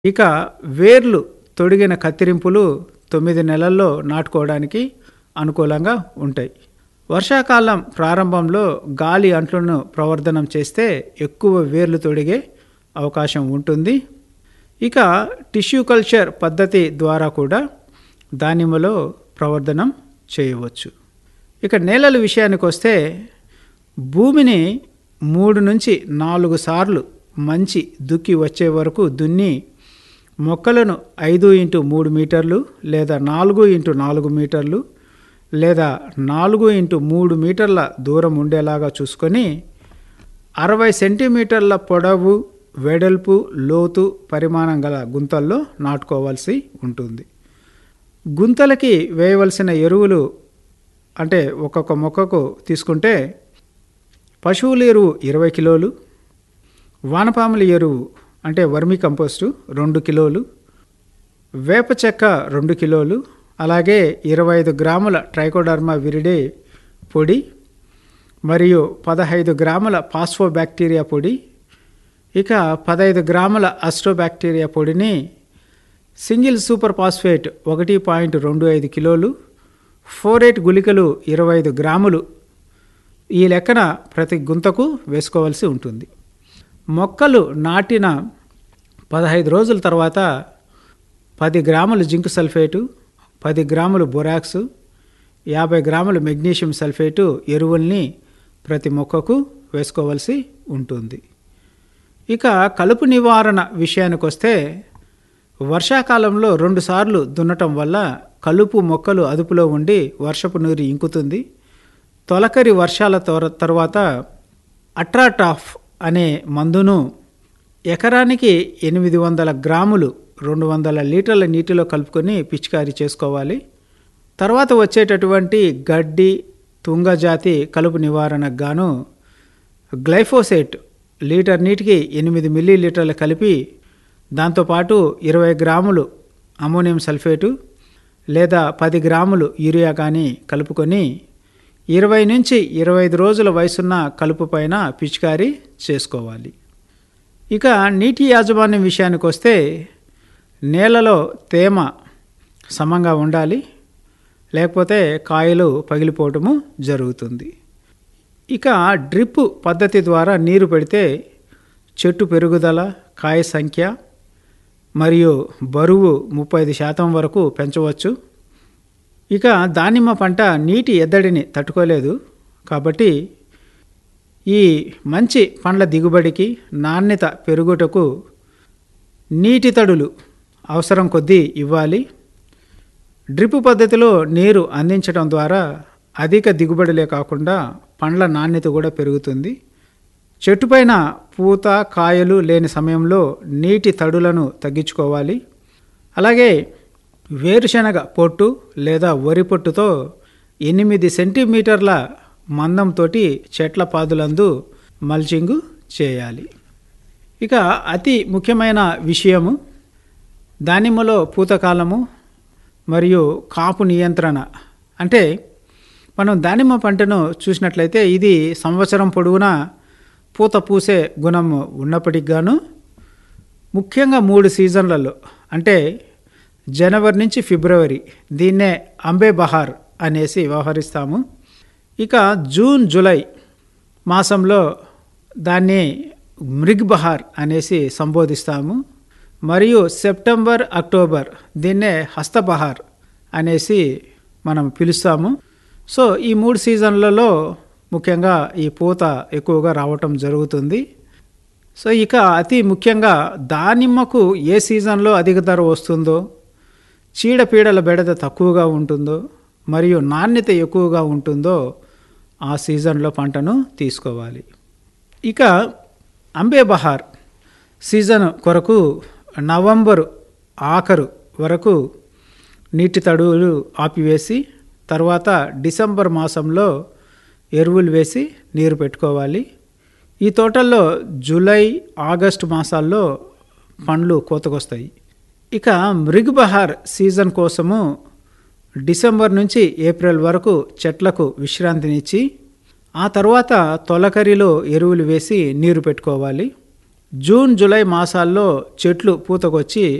ఇక వేర్లు తొడిగిన కత్తిరింపులు తొమ్మిది నెలల్లో నాటుకోవడానికి అనుకూలంగా ఉంటాయి వర్షాకాలం ప్రారంభంలో గాలి అంట్లను ప్రవర్ధనం చేస్తే ఎక్కువ వేర్లు తొడిగే అవకాశం ఉంటుంది ఇక టిష్యూ కల్చర్ పద్ధతి ద్వారా కూడా దానిమ్మలో ప్రవర్ధనం చేయవచ్చు ఇక నేలల విషయానికి వస్తే భూమిని మూడు నుంచి నాలుగు సార్లు మంచి దుక్కి వచ్చే వరకు దున్ని మొక్కలను ఐదు ఇంటూ మూడు మీటర్లు లేదా నాలుగు ఇంటూ నాలుగు మీటర్లు లేదా నాలుగు ఇంటూ మూడు మీటర్ల దూరం ఉండేలాగా చూసుకొని అరవై సెంటీమీటర్ల పొడవు వెడల్పు లోతు పరిమాణం గల గుంతల్లో నాటుకోవాల్సి ఉంటుంది గుంతలకి వేయవలసిన ఎరువులు అంటే ఒక్కొక్క మొక్కకు తీసుకుంటే పశువుల ఎరువు ఇరవై కిలోలు వానపాముల ఎరువు అంటే వర్మి కంపోస్టు రెండు కిలోలు వేప చెక్క రెండు కిలోలు అలాగే ఇరవై ఐదు గ్రాముల ట్రైకోడర్మా విరిడే పొడి మరియు పదహైదు గ్రాముల పాస్ఫోబ్యాక్టీరియా పొడి ఇక పదహైదు గ్రాముల అస్ట్రోబ్యాక్టీరియా పొడిని సింగిల్ సూపర్ ఫాస్ఫేట్ ఒకటి పాయింట్ రెండు ఐదు కిలోలు ఫోరేట్ గుళికలు ఇరవై ఐదు గ్రాములు ఈ లెక్కన ప్రతి గుంతకు వేసుకోవాల్సి ఉంటుంది మొక్కలు నాటిన పదహైదు రోజుల తర్వాత పది గ్రాములు జింక్ సల్ఫేటు పది గ్రాములు బొరాక్స్ యాభై గ్రాములు మెగ్నీషియం సల్ఫేటు ఎరువుల్ని ప్రతి మొక్కకు వేసుకోవాల్సి ఉంటుంది ఇక కలుపు నివారణ విషయానికి వస్తే వర్షాకాలంలో రెండుసార్లు దున్నటం వల్ల కలుపు మొక్కలు అదుపులో ఉండి వర్షపు నీరు ఇంకుతుంది తొలకరి వర్షాల తొర- తర్వాత అట్రాటాఫ్ అనే మందును ఎకరానికి ఎనిమిది వందల గ్రాములు రెండు వందల లీటర్ల నీటిలో కలుపుకొని పిచికారీ చేసుకోవాలి తర్వాత వచ్చేటటువంటి గడ్డి తుంగజాతి కలుపు నివారణకు గాను గ్లైఫోసేట్ లీటర్ నీటికి ఎనిమిది మిల్లీ లీటర్లు కలిపి దాంతోపాటు ఇరవై గ్రాములు అమోనియం సల్ఫేటు లేదా పది గ్రాములు యూరియా కానీ కలుపుకొని ఇరవై నుంచి ఇరవై ఐదు రోజుల వయసున్న కలుపు పైన పిచికారీ చేసుకోవాలి ఇక నీటి యాజమాన్యం విషయానికి వస్తే నేలలో తేమ సమంగా ఉండాలి లేకపోతే కాయలు పగిలిపోవటము జరుగుతుంది ఇక డ్రిప్ పద్ధతి ద్వారా నీరు పెడితే చెట్టు పెరుగుదల కాయ సంఖ్య మరియు బరువు ముప్పై ఐదు శాతం వరకు పెంచవచ్చు ఇక దానిమ్మ పంట నీటి ఎద్దడిని తట్టుకోలేదు కాబట్టి ఈ మంచి పండ్ల దిగుబడికి నాణ్యత పెరుగుటకు నీటి తడులు అవసరం కొద్దీ ఇవ్వాలి డ్రిప్ పద్ధతిలో నీరు అందించడం ద్వారా అధిక దిగుబడిలే కాకుండా పండ్ల నాణ్యత కూడా పెరుగుతుంది చెట్టుపైన పూత కాయలు లేని సమయంలో నీటి తడులను తగ్గించుకోవాలి అలాగే వేరుశనగ పొట్టు లేదా వరి పొట్టుతో ఎనిమిది సెంటీమీటర్ల మందంతో చెట్ల పాదులందు మల్చింగు చేయాలి ఇక అతి ముఖ్యమైన విషయము దానిమ్మలో పూతకాలము మరియు కాపు నియంత్రణ అంటే మనం దానిమ్మ పంటను చూసినట్లయితే ఇది సంవత్సరం పొడవునా పూత పూసే గుణం ఉన్నప్పటికి గాను ముఖ్యంగా మూడు సీజన్లలో అంటే జనవరి నుంచి ఫిబ్రవరి దీన్నే అంబే బహార్ అనేసి వ్యవహరిస్తాము ఇక జూన్ జూలై మాసంలో దాన్ని మృగ్ బహార్ అనేసి సంబోధిస్తాము మరియు సెప్టెంబర్ అక్టోబర్ దీన్నే హస్తబహార్ అనేసి మనం పిలుస్తాము సో ఈ మూడు సీజన్లలో ముఖ్యంగా ఈ పూత ఎక్కువగా రావటం జరుగుతుంది సో ఇక అతి ముఖ్యంగా దానిమ్మకు ఏ సీజన్లో అధిక ధర వస్తుందో చీడపీడల బెడద తక్కువగా ఉంటుందో మరియు నాణ్యత ఎక్కువగా ఉంటుందో ఆ సీజన్లో పంటను తీసుకోవాలి ఇక అంబే బహార్ సీజన్ కొరకు నవంబరు ఆఖరు వరకు నీటి తడువులు ఆపివేసి తర్వాత డిసెంబర్ మాసంలో ఎరువులు వేసి నీరు పెట్టుకోవాలి ఈ తోటల్లో జూలై ఆగస్టు మాసాల్లో పండ్లు కోతకొస్తాయి ఇక మృగ్బహార్ సీజన్ కోసము డిసెంబర్ నుంచి ఏప్రిల్ వరకు చెట్లకు విశ్రాంతినిచ్చి ఆ తర్వాత తొలకరిలో ఎరువులు వేసి నీరు పెట్టుకోవాలి జూన్ జూలై మాసాల్లో చెట్లు పూతకొచ్చి